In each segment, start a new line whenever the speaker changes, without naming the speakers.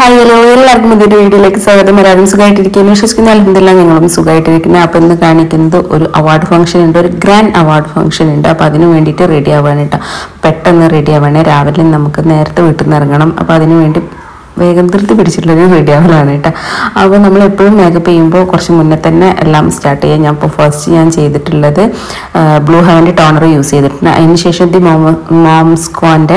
hi hello എല്ലാവർക്കും പുതിയൊരു വീഡിയോയിലേക്ക് സ്വാഗതം എല്ലാവരും സുഖമായിട്ടിരിക്കുന്നു വിശ്വസിക്കുന്ന അലഹമില്ല ഞങ്ങളും സുഖമായിട്ടിരിക്കുന്നത് അപ്പം ഇന്ന് കാണിക്കുന്നത് ഒരു അവാർഡ് ഫംഗ്ഷൻ ഉണ്ട് ഒരു ഗ്രാൻഡ് അവാർഡ് ഫംഗ്ഷൻ ഉണ്ട് അപ്പം അതിന് വേണ്ടിയിട്ട് റെഡി ആവാനായിട്ടാ പെട്ടെന്ന് റെഡി ആവാനേ രാവിലെ നമുക്ക് നേരത്തെ വീട്ടിൽ നിന്ന് ഇറങ്ങണം അപ്പം അതിന് വേണ്ടി വേഗം ധൃതി പിടിച്ചിട്ടുള്ളൊരു റെഡി ആവലാണ് കേട്ടോ അപ്പോൾ നമ്മൾ എപ്പോഴും മേക്കപ്പ് ചെയ്യുമ്പോൾ കുറച്ച് മുന്നേ തന്നെ എല്ലാം സ്റ്റാർട്ട് ചെയ്യാം ഞാൻ ഇപ്പോൾ ഫസ്റ്റ് ഞാൻ ചെയ്തിട്ടുള്ളത് ബ്ലൂ ഹാൻഡ് ടോണർ യൂസ് ചെയ്തിട്ടുണ്ട് അതിന് ശേഷം ദി മോംസ്കോൻ്റെ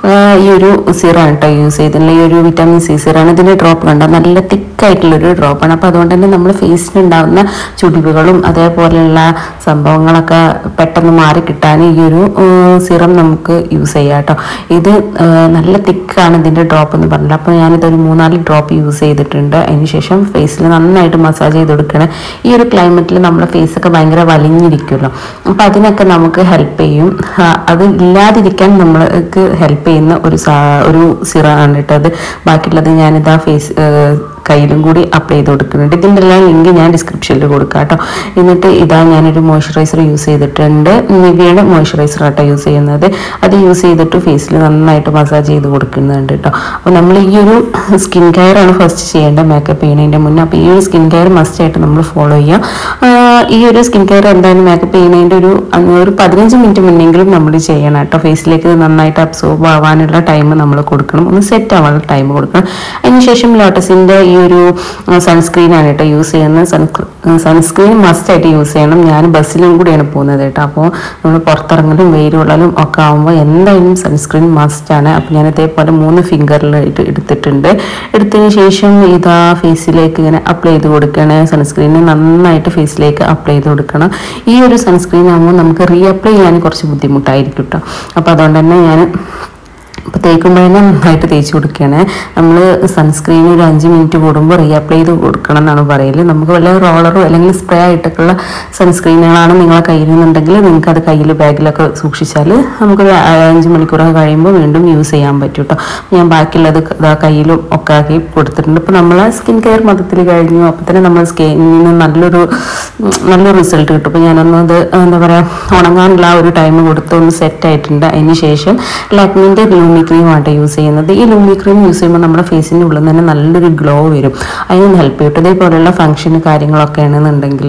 ഈ ഒരു സീറാണ് കേട്ടോ യൂസ് ചെയ്തിട്ടുള്ള ഈ ഒരു വിറ്റാമിൻ സി സീറാണ് ഇതിൻ്റെ ഡ്രോപ്പ് കണ്ടോ നല്ല തിക്കായിട്ടുള്ളൊരു ഡ്രോപ്പാണ് അപ്പോൾ അതുകൊണ്ട് തന്നെ നമ്മൾ ഫേസിനുണ്ടാകുന്ന ചുടിവുകളും അതേപോലെയുള്ള സംഭവങ്ങളൊക്കെ പെട്ടെന്ന് മാറി കിട്ടാൻ ഈ ഒരു സിറം നമുക്ക് യൂസ് ചെയ്യാം കേട്ടോ ഇത് ആ, നല്ല തിക്കാണ് ഇതിൻ്റെ ഡ്രോപ്പ് എന്ന് പറഞ്ഞത് അപ്പോൾ ഞാനിതൊരു മൂന്നാല് ഡ്രോപ്പ് യൂസ് ചെയ്തിട്ടുണ്ട് അതിന് ശേഷം ഫേസിൽ നന്നായിട്ട് മസാജ് ചെയ്ത് കൊടുക്കണം ഈ ഒരു ക്ലൈമറ്റിൽ നമ്മുടെ ഫേസൊക്കെ ഭയങ്കര വലിഞ്ഞിരിക്കുമല്ലോ അപ്പോൾ അതിനൊക്കെ നമുക്ക് ഹെൽപ്പ് ചെയ്യും ആ, അത് ഇല്ലാതിരിക്കാൻ നമ്മൾക്ക് ഹെൽപ്പ് ചെയ്യുന്ന ഒരു സാ ഒരു സിറാണ് കേട്ടോ അത് ബാക്കിയുള്ളത് ഞാനിതാ ഫേസ് കയ്യിലും കൂടി അപ്ലൈ ചെയ്ത് കൊടുക്കുന്നുണ്ട് ഇതിൻ്റെ എല്ലാം ലിങ്ക് ഞാൻ ഡിസ്ക്രിപ്ഷനിൽ കൊടുക്കാം കേട്ടോ എന്നിട്ട് ഇതാ ഞാനൊരു മോയ്സ്ചറൈസർ യൂസ് ചെയ്തിട്ടുണ്ട് നിവിയുടെ മോയ്സ്ചറൈസർ ആട്ടോ യൂസ് ചെയ്യുന്നത് അത് യൂസ് ചെയ്തിട്ട് ഫേസിൽ നന്നായിട്ട് മസാജ് ചെയ്ത് കൊടുക്കുന്നുണ്ട് കേട്ടോ അപ്പോൾ നമ്മൾ ഈ ഒരു സ്കിൻ കെയർ ആണ് ഫസ്റ്റ് ചെയ്യേണ്ടത് മേക്കപ്പ് ചെയ്യുന്നതിൻ്റെ മുന്നേ അപ്പോൾ ഈ ഒരു സ്കിൻ കെയർ മസ്റ്റ് ആയിട്ട് നമ്മൾ ഫോളോ ചെയ്യാം ആഹ് ഈ ഒരു സ്കിൻ കെയർ എന്തായാലും മേക്കപ്പ് ചെയ്യുന്നതിൻ്റെ ഒരു അഹ് ഒരു പതിനഞ്ച് മിനിറ്റ് മുന്നെങ്കിലും നമ്മൾ ചെയ്യണം കേട്ടോ ഫേസിലേക്ക് ഇത് നന്നായിട്ട് അബ്സോർബ് ആവാനുള്ള ടൈം നമ്മൾ കൊടുക്കണം ഒന്ന് സെറ്റ് ആവാനുള്ള ടൈം കൊടുക്കണം അതിനുശേഷം ലോട്ടസിൻ്റെ ഈ ഒരു സൺസ്ക്രീൻ ആണ് കേട്ടോ യൂസ് ചെയ്യുന്നത് സൺസ്ക്രീൻ മസ്റ്റ് ആയിട്ട് യൂസ് ചെയ്യണം ഞാൻ ബസ്സിലും കൂടിയാണ് പോകുന്നത് കേട്ടോ അപ്പോൾ നമ്മൾ പുറത്തിറങ്ങലും വെയിൽ കൊള്ളലും ഒക്കെ ആകുമ്പോൾ എന്തായാലും സൺസ്ക്രീൻ മസ്റ്റ് ആണ് അപ്പോൾ ഞാൻ ഇതേപോലെ മൂന്ന് ഫിംഗറിലായിട്ട് എടുത്തിട്ടുണ്ട് എടുത്തതിന് ശേഷം ഇതാ ഫേസിലേക്ക് ഇങ്ങനെ അപ്ലൈ ചെയ്ത് കൊടുക്കണേ സൺസ്ക്രീൻ നന്നായിട്ട് ഫേസിലേക്ക് അപ്ലൈ ചെയ്ത് കൊടുക്കണം ഈ ഒരു സൺസ്ക്രീൻ ആകുമ്പോൾ നമുക്ക് റീ അപ്ലൈ ചെയ്യാൻ കുറച്ച് ബുദ്ധിമുട്ടായിരിക്കും കേട്ടോ അപ്പോൾ അതുകൊണ്ട് തന്നെ ഞാൻ ഇപ്പോൾ തേക്കുമ്പോഴേ നന്നായിട്ട് തേച്ച് കൊടുക്കുകയാണ് നമ്മൾ സൺസ്ക്രീൻ ഒരു അഞ്ച് മിനിറ്റ് കൂടുമ്പോൾ റീഅപ്ലൈ ചെയ്ത് കൊടുക്കണം എന്നാണ് പറയല് നമുക്ക് വല്ല റോളറോ അല്ലെങ്കിൽ സ്പ്രേ ആയിട്ടൊക്കെയുള്ള സൺസ്ക്രീനുകളാണ് നിങ്ങളെ കയ്യിൽ നിന്നുണ്ടെങ്കിൽ നിങ്ങൾക്ക് അത് കയ്യിൽ ബാഗിലൊക്കെ സൂക്ഷിച്ചാൽ നമുക്കൊരു അഞ്ച് മണിക്കൂറൊക്കെ കഴിയുമ്പോൾ വീണ്ടും യൂസ് ചെയ്യാൻ പറ്റും കേട്ടോ ഞാൻ ബാക്കിയുള്ളത് ഇതാ കയ്യിലും ഒക്കെ ആക്കി കൊടുത്തിട്ടുണ്ട് ഇപ്പോൾ നമ്മളെ സ്കിൻ കെയർ മൊത്തത്തിൽ കഴിഞ്ഞു അപ്പോൾ തന്നെ നമ്മൾ സ്കിന്നിന് നല്ലൊരു ഉം, നല്ലൊരു റിസൾട്ട് കിട്ടും അപ്പോൾ ഞാനൊന്നത് എന്താ പറയുക ഉണങ്ങാനുള്ള ആ ഒരു ടൈം കൊടുത്ത് ഒന്ന് സെറ്റ് ആയിട്ടുണ്ട് അതിന് ശേഷം ലാക്മിൻ്റെ ലൂമി ക്രീം ആട്ടോ യൂസ് ചെയ്യുന്നത് ഈ ലൂമി ക്രീം യൂസ് ചെയ്യുമ്പോൾ നമ്മുടെ ഫേസിൻ്റെ ഉള്ളിൽ നിന്ന് തന്നെ നല്ലൊരു ഗ്ലോ വരും അതിനൊന്ന് ഹെൽപ്പ് ചെയ്യും ഇതേപോലെയുള്ള ഫംഗ്ഷന് കാര്യങ്ങളൊക്കെ ആണെന്നുണ്ടെങ്കിൽ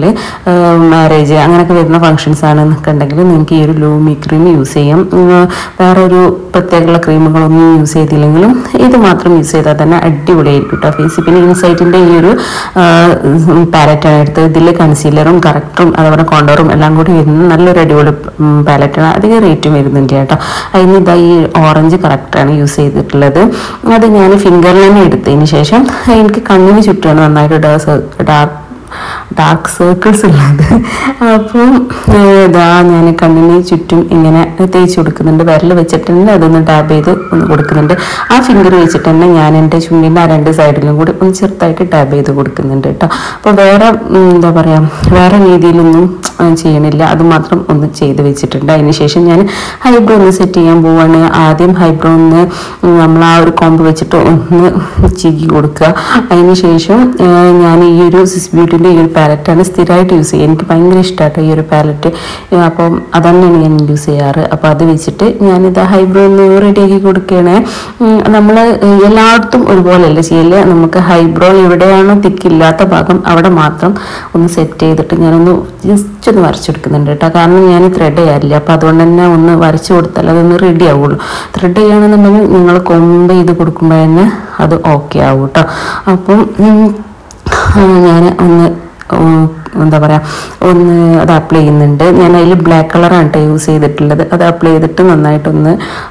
മാരേജ് അങ്ങനെയൊക്കെ വരുന്ന ഫംഗ്ഷൻസ് ആണെന്നൊക്കെ ഉണ്ടെങ്കിൽ നിങ്ങൾക്ക് ഈ ഒരു ലൂമി ക്രീം യൂസ് ചെയ്യാം ഉം, വേറെ ഒരു പ്രത്യേകമുള്ള ക്രീമുകളൊന്നും യൂസ് ചെയ്തില്ലെങ്കിലും ഇത് മാത്രം യൂസ് ചെയ്താൽ തന്നെ അടിപൊളിയായിരിക്കും കേട്ടോ ഫേസ് പിന്നെ ഇൻസൈറ്റിൻ്റെ ഈ ഒരു പാലറ്റാണ് എടുത്തത് ഇതിൽ കൺസീലറും കറക്റ്ററും അതുപോലെ കോണ്ടോറും എല്ലാം കൂടി വരുന്ന നല്ലൊരു അടിപൊളി പാലറ്റാണ് അധികം റേറ്റും വരുന്നുണ്ട് കേട്ടോ അതിന് ഇതാ ഈ ഓറഞ്ച് കറക്റ്റാണ് യൂസ് ചെയ്തിട്ടുള്ളത് അത് ഞാൻ ഫിംഗറിൽ തന്നെ എടുത്തതിന് ശേഷം എനിക്ക് കണ്ണിന് ചുറ്റുമാണ് നന്നായിട്ട് ഡാർക്ക് ഡാർക്ക് സർക്കിൾസ് ഉള്ളത് അപ്പം ഏഹ്, ഇതാ ഞാൻ കണ്ണിന് ചുറ്റും ഇങ്ങനെ തേച്ച് കൊടുക്കുന്നുണ്ട് വിരൽ വെച്ചിട്ട് തന്നെ അതൊന്ന് ടാപ്പ് ചെയ്ത് ഒന്ന് കൊടുക്കുന്നുണ്ട് ആ ഫിംഗർ വെച്ചിട്ട് തന്നെ ഞാൻ എൻ്റെ ചുണ്ടിൻ്റെ ആ രണ്ട് സൈഡിലും കൂടി ഒന്ന് ചെറുതായിട്ട് ടാപ്പ് ചെയ്ത് കൊടുക്കുന്നുണ്ട് കേട്ടോ അപ്പോൾ വേറെ ഉം, എന്താ പറയുക വേറെ രീതിയിലൊന്നും ആ, ചെയ്യണില്ല അത് മാത്രം ഒന്ന് ചെയ്ത് വെച്ചിട്ടുണ്ട് അതിന് ശേഷം ഞാൻ ഹൈബ്രോ ഒന്ന് സെറ്റ് ചെയ്യാൻ പോവാണ് ആദ്യം ഹൈബ്രോ ഒന്ന് നമ്മൾ ആ ഒരു കോമ്പ് വെച്ചിട്ട് ഒന്ന് ചിക്കി കൊടുക്കുക അതിന് ശേഷം ആ, ഞാൻ ഈ ഒരു സിസ് ബ്യൂട്ടിൻ്റെ ഈ ഒരു പാലറ്റാണ് സ്ഥിരമായിട്ട് യൂസ് ചെയ്യുക എനിക്ക് ഭയങ്കര ഇഷ്ടമാട്ടോ ഈ ഒരു പാലറ്റ് അപ്പം അതന്നെയാണ് ഞാൻ യൂസ് ചെയ്യാറ് അപ്പോൾ അത് വെച്ചിട്ട് ഞാനിത് ഹൈബ്രോ ഒന്ന് റെഡിയാക്കി കൊടുക്കുകയാണ് നമ്മൾ എല്ലായിടത്തും ഒരുപോലെയല്ല ചെയ്യല് നമുക്ക് ഹൈബ്രോ എവിടെയാണോ തിക്കില്ലാത്ത ഭാഗം അവിടെ മാത്രം ഒന്ന് സെറ്റ് ചെയ്തിട്ട് ഞാനൊന്ന് ജസ്റ്റ് ഒന്ന് വരച്ചെടുക്കുന്നുണ്ട് കേട്ടോ കാരണം ഞാൻ ത്രെഡ് ചെയ്യാറില്ല അപ്പോൾ അതുകൊണ്ട് തന്നെ ഒന്ന് വരച്ചു കൊടുത്താൽ അതൊന്ന് റെഡി ആവുള്ളൂ ത്രെഡ് ചെയ്യുകയാണെന്നുണ്ടെങ്കിൽ നിങ്ങൾ കൊമ്പ് ചെയ്ത് കൊടുക്കുമ്പോൾ തന്നെ അത് ഓക്കെ ആവും കേട്ടോ അപ്പം ഞാൻ ഒന്ന് ഉം, എന്താ പറയുക ഒന്ന് അത് അപ്ലൈ ചെയ്യുന്നുണ്ട് ഞാൻ അതിൽ ബ്ലാക്ക് കളറാണ് കേട്ടോ യൂസ് ചെയ്തിട്ടുള്ളത് അത് അപ്ലൈ ചെയ്തിട്ട് നന്നായിട്ടൊന്ന്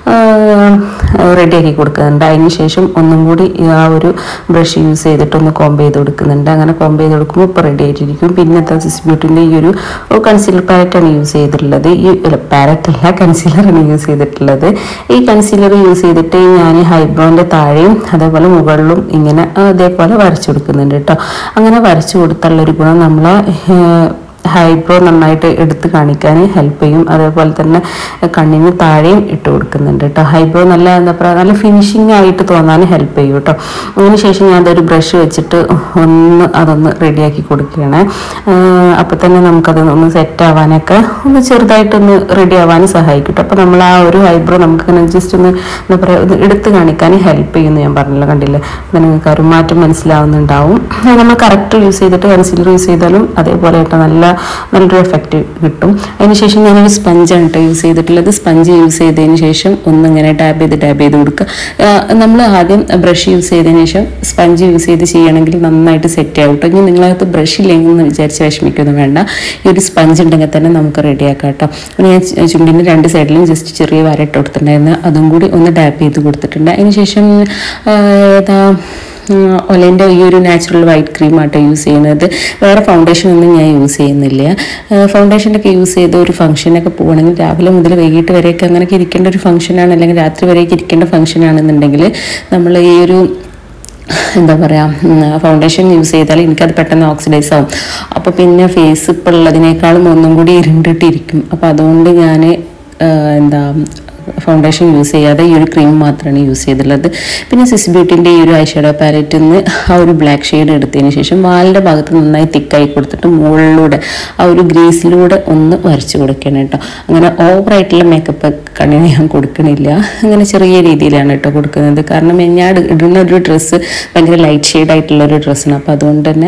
റെഡിയാക്കി കൊടുക്കുന്നുണ്ട് അതിന് ശേഷം ഒന്നും കൂടി ആ ഒരു ബ്രഷ് യൂസ് ചെയ്തിട്ട് ഒന്ന് കോമ്പ് ചെയ്ത് കൊടുക്കുന്നുണ്ട് അങ്ങനെ കോമ്പ് ചെയ്ത് കൊടുക്കുമ്പോൾ ഇപ്പോൾ റെഡി ആയിട്ടിരിക്കും പിന്നെ സിസ് ബ്യൂട്ടിൻ്റെ ഈ ഒരു കൺസീലർ പാലറ്റാണ് യൂസ് ചെയ്തിട്ടുള്ളത് ഈ പാലറ്റ് അല്ല കൺസീലറാണ് യൂസ് ചെയ്തിട്ടുള്ളത് ഈ കൺസീലർ യൂസ് ചെയ്തിട്ട് ഞാൻ ഹൈബ്രോൻ്റെ താഴെയും അതേപോലെ മുകളിലും ഇങ്ങനെ അതേപോലെ വരച്ചു കൊടുക്കുന്നുണ്ട് കേട്ടോ അങ്ങനെ വരച്ചു കൊടുത്തുള്ള ഒരു ഗുണം നമ്മളെ ഏഹ്, ഹൈബ്രോ നന്നായിട്ട് എടുത്ത് കാണിക്കാൻ ഹെൽപ്പ് ചെയ്യും അതേപോലെ തന്നെ കണ്ണിന് താഴെയും ഇട്ട് കൊടുക്കുന്നുണ്ട് കേട്ടോ ഹൈബ്രോ നല്ല എന്താ പറയുക നല്ല ഫിനിഷിംഗ് ആയിട്ട് തോന്നാൻ ഹെൽപ്പ് ചെയ്യും കേട്ടോ അതിന് ശേഷം ഞാൻ അതൊരു ബ്രഷ് വെച്ചിട്ട് ഒന്ന് അതൊന്ന് റെഡിയാക്കി കൊടുക്കുകയാണ് അപ്പോൾ തന്നെ നമുക്കത് ഒന്ന് സെറ്റ് ആവാനൊക്കെ ഒന്ന് ചെറുതായിട്ടൊന്ന് റെഡി ആവാൻ സഹായിക്കും കേട്ടോ അപ്പോൾ നമ്മൾ ആ ഒരു ഹൈബ്രോ നമുക്ക് ഇങ്ങനെ ജസ്റ്റ് ഒന്ന് എന്താ പറയുക ഒന്ന് എടുത്ത് കാണിക്കാൻ ഹെൽപ്പ് ചെയ്യുന്നു ഞാൻ പറഞ്ഞല്ലോ കണ്ടില്ലേ അപ്പോൾ നിങ്ങൾക്ക് ആ ഒരു മാറ്റം മനസ്സിലാവുന്നുണ്ടാവും അത് നമ്മൾ കറക്റ്റ് യൂസ് ചെയ്തിട്ട് കൺസീലർ യൂസ് ചെയ്താലും അതേപോലെ ആയിട്ട് നല്ല നല്ലൊരു എഫക്റ്റ് കിട്ടും അതിനുശേഷം ഞാനൊരു സ്പഞ്ചാണ് കേട്ടോ യൂസ് ചെയ്തിട്ടുള്ളത് സ്പഞ്ച് യൂസ് ചെയ്തതിന് ശേഷം ഒന്നിങ്ങനെ ടാപ്പ് ചെയ്ത് ടാപ്പ് ചെയ്ത് കൊടുക്കുക നമ്മൾ ആദ്യം ബ്രഷ് യൂസ് ചെയ്തതിന് ശേഷം സ്പഞ്ച് യൂസ് ചെയ്ത് ചെയ്യണമെങ്കിൽ നന്നായിട്ട് സെറ്റ് ആവും കേട്ടോ ഇനി നിങ്ങളകത്ത് ബ്രഷ് ഇല്ലെങ്കിൽ എന്ന് വിചാരിച്ച് വിഷമിക്കൊന്നും വേണ്ട ഈ ഒരു സ്പഞ്ച് ഉണ്ടെങ്കിൽ തന്നെ നമുക്ക് റെഡിയാക്കാം കേട്ടോ പിന്നെ ഞാൻ ചു- ചുണ്ടിൻ്റെ രണ്ട് സൈഡിലും ജസ്റ്റ് ചെറിയ വര ഇട്ട് കൊടുത്തിട്ടുണ്ടായിരുന്നു അതും കൂടി ഒന്ന് ടാപ്പ് ചെയ്ത് കൊടുത്തിട്ടുണ്ട് അതിനുശേഷം ആ, ഏതാ ഒലേൻ്റെ ഈ ഒരു നാച്ചുറൽ വൈറ്റ് ക്രീം ആട്ടോ യൂസ് ചെയ്യുന്നത് വേറെ ഫൗണ്ടേഷൻ ഒന്നും ഞാൻ യൂസ് ചെയ്യുന്നില്ല ഫൗണ്ടേഷനൊക്കെ യൂസ് ചെയ്ത് ഒരു ഫംഗ്ഷനൊക്കെ പോവുകയാണെങ്കിൽ രാവിലെ മുതൽ വൈകിട്ട് വരെയൊക്കെ അങ്ങനെയൊക്കെ ഇരിക്കേണ്ട ഒരു ഫംഗ്ഷനാണ് അല്ലെങ്കിൽ രാത്രി വരെയൊക്കെ ഇരിക്കേണ്ട ഫംഗ്ഷനാണെന്നുണ്ടെങ്കിൽ നമ്മൾ ഈ ഒരു എന്താ പറയുക ഫൗണ്ടേഷൻ യൂസ് ചെയ്താൽ എനിക്കത് പെട്ടെന്ന് ഓക്സിഡൈസ് ആവും അപ്പോൾ പിന്നെ ഫേസ് ഇപ്പോൾ ഉള്ളതിനേക്കാളും ഒന്നും കൂടി ഇരുണ്ടിട്ടിരിക്കും അപ്പോൾ അതുകൊണ്ട് ഞാൻ എന്താ ഫൗണ്ടേഷൻ യൂസ് ചെയ്യാതെ ഈ ഒരു ക്രീം മാത്രമാണ് യൂസ് ചെയ്തിട്ടുള്ളത് പിന്നെ സിസ് ബ്യൂട്ടിൻ്റെ ഈ ഒരു ഐഷാഡോ പാലറ്റിൽ നിന്ന് ആ ഒരു ബ്ലാക്ക് ഷെയ്ഡ് എടുത്തതിന് ശേഷം വാലിൻ്റെ ഭാഗത്ത് നന്നായി തിക്കായി കൊടുത്തിട്ട് മുകളിലൂടെ ആ ഒരു ഗ്രീസിലൂടെ ഒന്ന് വരച്ച് കൊടുക്കണം കേട്ടോ അങ്ങനെ ഓവറായിട്ടുള്ള മേക്കപ്പ് കണ്ണിന് ഞാൻ കൊടുക്കണില്ല അങ്ങനെ ചെറിയ രീതിയിലാണ് കേട്ടോ കൊടുക്കുന്നത് കാരണം ഞാൻ ഇട- ഇടുന്ന ഒരു ഡ്രസ്സ് ഭയങ്കര ലൈറ്റ് ഷെയ്ഡ് ആയിട്ടുള്ള ഒരു ഡ്രസ്സാണ് അപ്പോൾ അതുകൊണ്ട് തന്നെ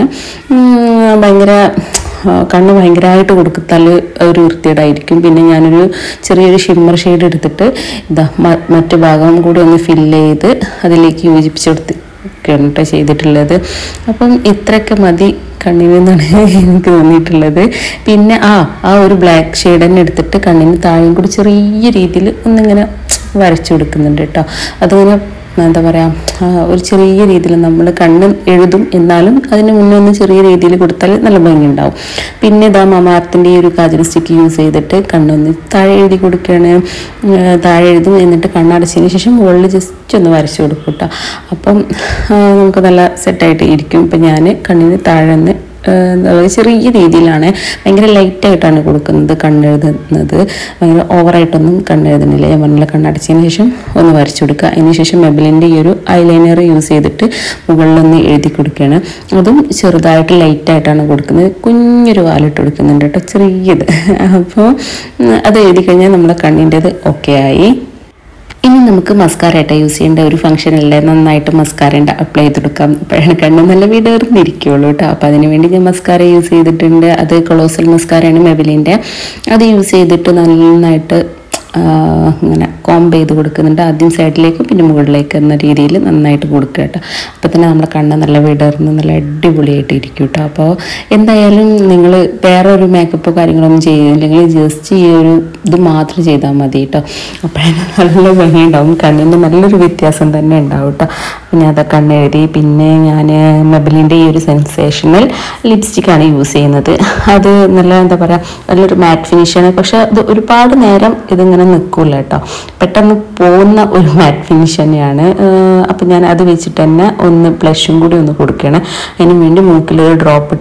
ഉം, ഭയങ്കര ആ, കണ്ണ് ഭയങ്കരമായിട്ട് കൊടുത്താൽ ഒരു വൃത്തിയേടായിരിക്കും പിന്നെ ഞാനൊരു ചെറിയൊരു ഷിമ്മർ ഷെയ്ഡ് എടുത്തിട്ട് ഇതാ മ- മറ്റു ഭാഗം കൂടി ഒന്ന് ഫില്ല് ചെയ്ത് അതിലേക്ക് യോജിപ്പിച്ച് കൊടുത്ത് ഒക്കെയാണ് കേട്ടോ ചെയ്തിട്ടുള്ളത് അപ്പം ഇത്രയൊക്കെ മതി കണ്ണിന് എന്നാണ് എനിക്ക് തോന്നിയിട്ടുള്ളത് പിന്നെ ആ ആ ഒരു ബ്ലാക്ക് ഷെയ്ഡ് തന്നെ എടുത്തിട്ട് കണ്ണിന് താഴെയും കൂടി ചെറിയ രീതിയിൽ ഒന്നിങ്ങനെ വരച്ചു കൊടുക്കുന്നുണ്ട് കേട്ടോ അതിങ്ങനെ എന്താ പറയുക ഒരു ചെറിയ രീതിയിൽ നമ്മൾ കണ്ണ് എഴുതും എന്നാലും അതിന് മുന്നേ ഒന്ന് ചെറിയ രീതിയിൽ കൊടുത്താൽ നല്ല ഭംഗി ഉണ്ടാവും പിന്നെ ഇതാ മമാർത്തിൻ്റെ ഈ ഒരു കാജൽ സ്റ്റിക്ക് യൂസ് ചെയ്തിട്ട് കണ്ണൊന്ന് താഴെ എഴുതി കൊടുക്കുകയാണ് ആ, താഴെ എഴുതും എന്നിട്ട് കണ്ണടച്ചതിന് ശേഷം മുകളിൽ ജസ്റ്റ് ഒന്ന് വരച്ചു കൊടുക്കും കേട്ടോ അപ്പം ആ, നമുക്ക് നല്ല സെറ്റായിട്ട് ഇരിക്കും ഇപ്പം ഞാൻ കണ്ണിന് താഴെ ഒന്ന് ഏഹ് എന്താ പറയുക ചെറിയ രീതിയിലാണ് ഭയങ്കര ലൈറ്റായിട്ടാണ് കൊടുക്കുന്നത് കണ്ണെഴുതുന്നത് ഭയങ്കര ഓവറായിട്ടൊന്നും കണ്ണെഴുതുന്നില്ല ഞാൻ പറഞ്ഞില്ല കണ്ണടച്ചതിന് ശേഷം ഒന്ന് വരച്ചു കൊടുക്കുക അതിന് ശേഷം മെബലിൻ്റെ ഈ ഒരു ഐലൈനർ യൂസ് ചെയ്തിട്ട് മുകളിലൊന്ന് എഴുതി കൊടുക്കുകയാണ് അതും ചെറുതായിട്ട് ലൈറ്റായിട്ടാണ് കൊടുക്കുന്നത് കുഞ്ഞൊരു വാലിട്ട് കൊടുക്കുന്നുണ്ട് കേട്ടോ ചെറിയത് അപ്പോൾ ഉം, അത് എഴുതി കഴിഞ്ഞാൽ നമ്മുടെ കണ്ണിൻ്റെത് ഓക്കെ ആയി ഇനി നമുക്ക് മസ്കാര ആയിട്ട് യൂസ് ചെയ്യേണ്ട ഒരു ഫംഗ്ഷൻ അല്ലേ നന്നായിട്ട് മസ്കാര അപ്ലൈ ചെയ്ത് കൊടുക്കാം അപ്പോഴാണ് കണ്ണ് നല്ല വിടർന്നിരിക്കുള്ളൂ കേട്ടോ അപ്പോൾ അതിന് വേണ്ടി ഞാൻ മസ്കാര യൂസ് ചെയ്തിട്ടുണ്ട് അത് കൊളോസൽ മസ്കാരയാണ് മെബിലിൻ്റെ അത് യൂസ് ചെയ്തിട്ട് നന്നായിട്ട് ആ, ഇങ്ങനെ കോംബ് ചെയ്ത് കൊടുക്കുന്നുണ്ട് ആദ്യം സൈഡിലേക്ക് പിന്നെ മുകളിലേക്ക് എന്ന രീതിയിൽ നന്നായിട്ട് കൊടുക്കുക കേട്ടോ അപ്പോൾ തന്നെ നമ്മുടെ കണ്ണ് നല്ല വിടർന്ന് നല്ല അടിപൊളിയായിട്ട് ഇരിക്കും കേട്ടോ അപ്പോൾ എന്തായാലും നിങ്ങൾ വേറെ ഒരു മേക്കപ്പോ കാര്യങ്ങളൊന്നും ചെയ്യുന്നില്ലെങ്കിൽ ജസ്റ്റ് ഈ ഒരു ഇത് മാത്രം ചെയ്താൽ മതി കേട്ടോ അപ്പോഴേ നല്ല ഭംഗി ഉണ്ടാവും കണ്ണിന് നല്ലൊരു വ്യത്യാസം തന്നെ ഉണ്ടാവും കേട്ടോ അപ്പോൾ ഞാൻ അത് കണ്ണെഴുതി പിന്നെ ഞാൻ മെബലിൻ്റെ ഈ ഒരു സെൻസേഷണൽ ലിപ്സ്റ്റിക്കാണ് യൂസ് ചെയ്യുന്നത് അത് നല്ല എന്താ പറയുക നല്ലൊരു മാറ്റ് ഫിനിഷാണ് പക്ഷെ അത് ഒരുപാട് നേരം ഇതിങ്ങനെ നിൽക്കില്ല കേട്ടോ പെട്ടെന്ന് പോകുന്ന ഒരു മാറ്റ് ഫിനിഷ് തന്നെയാണ് അപ്പം ഞാൻ അത് വെച്ചിട്ട് തന്നെ ഒന്ന് ബ്ലഷും കൂടി ഒന്ന് കൊടുക്കുകയാണ് അതിന് വേണ്ടി മൂക്കിൽ ഡ്രോപ്പ്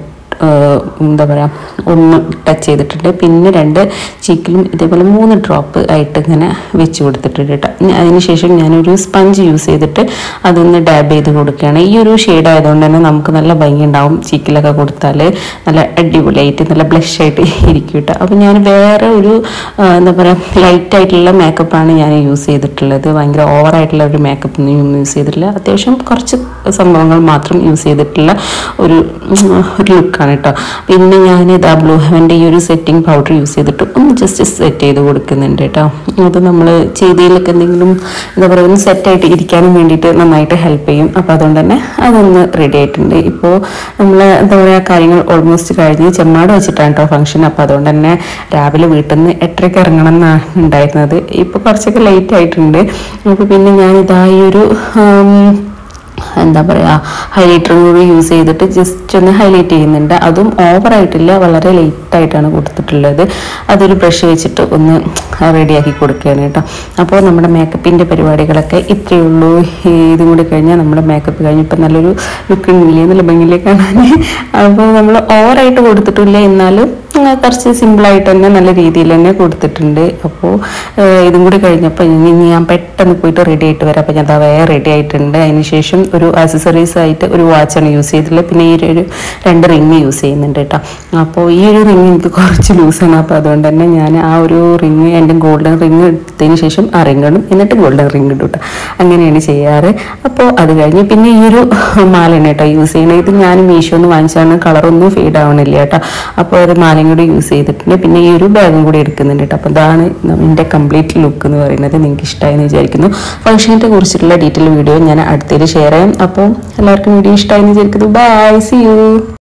എന്താ പറയുക ഒന്ന് ടച്ച് ചെയ്തിട്ടുണ്ട് പിന്നെ രണ്ട് ചീക്കിലും ഇതേപോലെ മൂന്ന് ഡ്രോപ്പ് ആയിട്ട് ഇങ്ങനെ വെച്ച് കൊടുത്തിട്ടുണ്ട് കേട്ടോ ഇനി അതിനുശേഷം ഞാനൊരു സ്പഞ്ച് യൂസ് ചെയ്തിട്ട് അതൊന്ന് ഡാബ് ചെയ്ത് കൊടുക്കുകയാണ് ഈ ഒരു ഷെയ്ഡ് ആയതുകൊണ്ട് തന്നെ നമുക്ക് നല്ല ഭംഗി ഉണ്ടാവും ചീക്കിലൊക്കെ കൊടുത്താൽ നല്ല അടിപൊളിയായിട്ട് നല്ല ബ്ലഷ് ആയിട്ട് ഇരിക്കും കേട്ടോ അപ്പോൾ ഞാൻ വേറെ ഒരു ആ, എന്താ പറയുക ലൈറ്റ് ആയിട്ടുള്ള മേക്കപ്പാണ് ഞാൻ യൂസ് ചെയ്തിട്ടുള്ളത് ഭയങ്കര ഓവറായിട്ടുള്ള ഒരു മേക്കപ്പ് ഒന്നും യൂസ് ചെയ്തിട്ടില്ല അത്യാവശ്യം കുറച്ച് സംഭവങ്ങൾ മാത്രം യൂസ് ചെയ്തിട്ടുള്ള ഒരു ഉം, ഒരു ലുക്കാണ് കേട്ടോ പിന്നെ ഞാൻ ഇതാ ബ്ലൂ ഹെവൻ്റെ ഈ ഒരു സെറ്റിംഗ് പൗഡർ യൂസ് ചെയ്തിട്ട് ഒന്ന് ജസ്റ്റ് സെറ്റ് ചെയ്ത് കൊടുക്കുന്നുണ്ട് കേട്ടോ അത് നമ്മൾ ചെയ്തതിലൊക്കെ എന്തെങ്കിലും എന്താ പറയുക ഒന്ന് സെറ്റായിട്ട് ഇരിക്കാനും വേണ്ടിയിട്ട് നന്നായിട്ട് ഹെൽപ്പ് ചെയ്യും അപ്പോൾ അതുകൊണ്ട് തന്നെ അതൊന്ന് റെഡി ആയിട്ടുണ്ട് ഇപ്പോൾ നമ്മൾ എന്താ പറയുക കാര്യങ്ങൾ ഓൾമോസ്റ്റ് കഴിഞ്ഞ് ചെമ്മാട് വെച്ചിട്ടാണ് കേട്ടോ ഫംഗ്ഷൻ അപ്പോൾ അതുകൊണ്ട് തന്നെ രാവിലെ വീട്ടിൽ നിന്ന് എട്ടരയ്ക്ക് ഇറങ്ങണം എന്നാണ് ഉണ്ടായിരുന്നത് ഇപ്പോൾ കുറച്ചൊക്കെ ലേറ്റ് ആയിട്ടുണ്ട് അപ്പോൾ പിന്നെ ഞാൻ ഇതാ ഈ ഒരു ആം, എന്താ പറയുക ഹൈലൈറ്ററും കൂടി യൂസ് ചെയ്തിട്ട് ജസ്റ്റ് ഒന്ന് ഹൈലൈറ്റ് ചെയ്യുന്നുണ്ട് അതും ഓവറായിട്ടില്ല വളരെ ലേറ്റ് ആയിട്ടാണ് കൊടുത്തിട്ടുള്ളത് അതൊരു ബ്രഷ് വെച്ചിട്ട് ഒന്ന് റെഡിയാക്കി കൊടുക്കുകയാണ് കേട്ടോ അപ്പോൾ നമ്മുടെ മേക്കപ്പിൻ്റെ പരിപാടികളൊക്കെ ഇത്രയേ ഉള്ളൂ ഈ ഇതും കൂടി കഴിഞ്ഞാൽ നമ്മുടെ മേക്കപ്പ് കഴിഞ്ഞ് ഇപ്പം നല്ലൊരു ലുക്ക് ഉണ്ടില്ലേ നല്ല ഭംഗിയിലേ കാണാൻ അപ്പോൾ നമ്മൾ ഓവറായിട്ട് കൊടുത്തിട്ടില്ല എന്നാലും ഉം, കുറച്ച് സിമ്പിളായിട്ട് തന്നെ നല്ല രീതിയിൽ തന്നെ കൊടുത്തിട്ടുണ്ട് അപ്പോൾ ഇതും കൂടി കഴിഞ്ഞപ്പോൾ ഇനി ഇനി ഞാൻ പെട്ടെന്ന് പോയിട്ട് റെഡി ആയിട്ട് വരാം അപ്പോൾ ഞാൻ ദാ വേറെ റെഡി ആയിട്ടുണ്ട് അതിന് ശേഷം ഒരു ആക്സസറീസ് ആയിട്ട് ഒരു വാച്ചാണ് യൂസ് ചെയ്തിട്ടുള്ളത് പിന്നെ ഈ ഒരു ഒരു രണ്ട് റിങ് യൂസ് ചെയ്യുന്നുണ്ട് കേട്ടോ അപ്പോൾ ഈ ഒരു റിങ് എനിക്ക് കുറച്ച് ലൂസാണ് അപ്പോൾ അതുകൊണ്ട് തന്നെ ഞാൻ ആ ഒരു റിങ് എൻ്റെ ഗോൾഡൻ റിങ് എടുത്തതിന് ശേഷം ആ റിങ് ഇടും എന്നിട്ട് ഗോൾഡൻ റിങ് ഇടും കേട്ടോ അങ്ങനെയാണ് ചെയ്യാറ് അപ്പോൾ അത് കഴിഞ്ഞ് പിന്നെ ഈ ഒരു മാലയാണ് കേട്ടോ യൂസ് ചെയ്യുന്നത് ഇത് ഞാൻ മീഷോന്ന് വാങ്ങിച്ചാണ് കളറൊന്നും ഫെയ്ഡ് ആവണില്ല കേട്ടോ അപ്പോൾ ഒരു മാലയും കൂടി യൂസ് ചെയ്തിട്ടുണ്ട് പിന്നെ ഈ ഒരു ബാഗും കൂടി എടുക്കുന്നുണ്ട് കേട്ടോ അപ്പോൾ അതാണ് എൻ്റെ കംപ്ലീറ്റ് ലുക്ക് എന്ന് പറയുന്നത് നിങ്ങൾക്ക് ഇഷ്ടമായെന്ന് വിചാരിക്കുന്നു ഫംഗ്ഷനെ കുറിച്ചിട്ടുള്ള ഡീറ്റെയിൽ വീഡിയോ ഞാൻ അടുത്തേക്ക് ഷെയർ ചെയ്യാം അപ്പോൾ എല്ലാവർക്കും വീഡിയോ ഇഷ്ടമായെന്ന് വിചാരിക്കുന്നു ബൈ സി യു